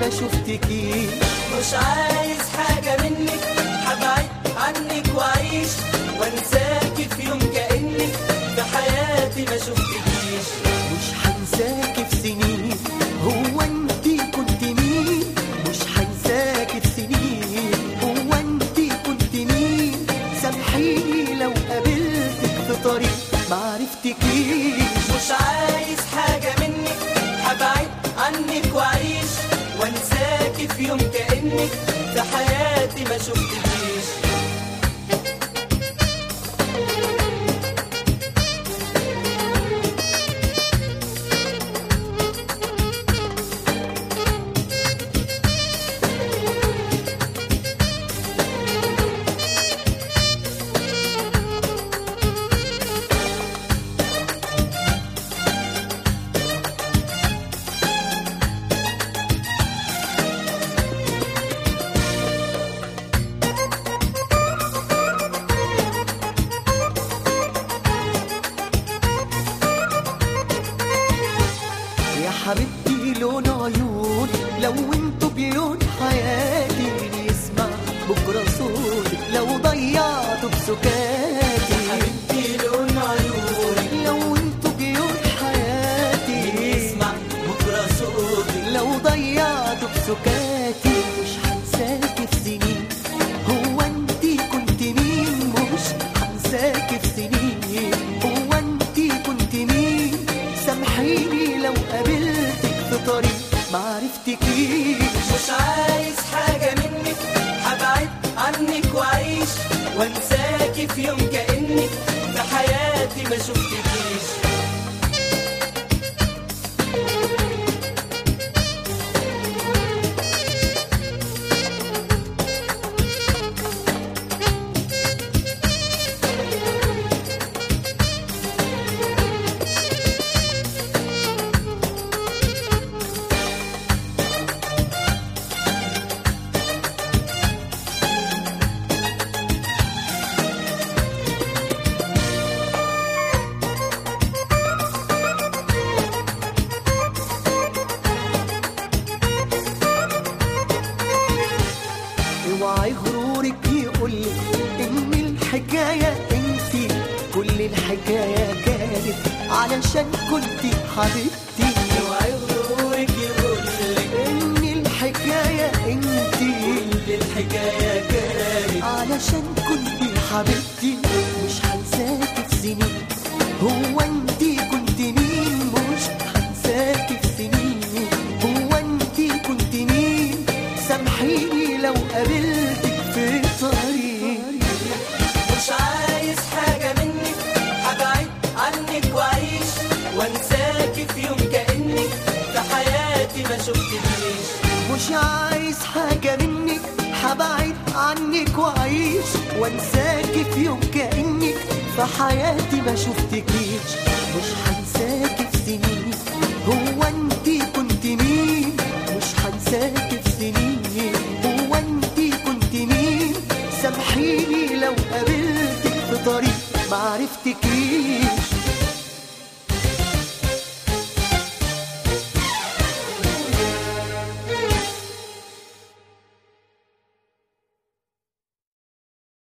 ما شفتكيش مش عايز حاجة منك هبعد عنك وأعيش وأنساكي في يوم كأنك في حياتي ما شفتكيش مش هنساك في سنين هو انت كنت مين مش هنساك في سنين هو انت كنت مين سامحيني لو قابلتك في طريق ما عرفتكيش مش عايز حاجة منك هبعد عنك وأعيش وأنساكي في يوم كأنك في حياتي ما شفتكيش يا حبيبتي لون عيون لو انتوا بلون حياتي مين يسمع بكره صوتك لو ضيعتوا بسكاتي حبيبتي لون عيونك لو انتوا بلون حياتي يسمع بكرة صوتك لو ضيعت بسكاتي مش هنساك في سنين هو انت كنت مين مش هنساك في سنين هو انت كنت مين سامحيني لو قابلتك في طريق ما عرفتكيش مش عايز حاجة منك هبعد عنك وأعيش وأنساكي في يوم كأنك في حياتي ما شفتكيش اوعي غرورك يقولك ان الحكاية انتي كل الحكاية كانت علشان كنتي حبيبتي اوعي غرورك يقولك ان الحكاية انتي كل الحكاية كانت علشان كنتي حبيبتي مش هنساك في سنين هو انتي كنت مين مش هنساك في سنين هو انتي كنت مين سامحيني لو قابلتك في طريق مش عايز حاجة منك هبعد عنك وأعيش وأنساكي في يوم كأنك في حياتي ما شفتكيش مش عايز حاجة منك هبعد عنك وأعيش وانساكي في يوم كأنك في حياتي ما شفتكيش مش هنساكي في سنين هو انتي كنت مين مش هنساكي في سنين هو انتي كنت مين سامحيني لو قابلتك في طريق ما عرفتكيش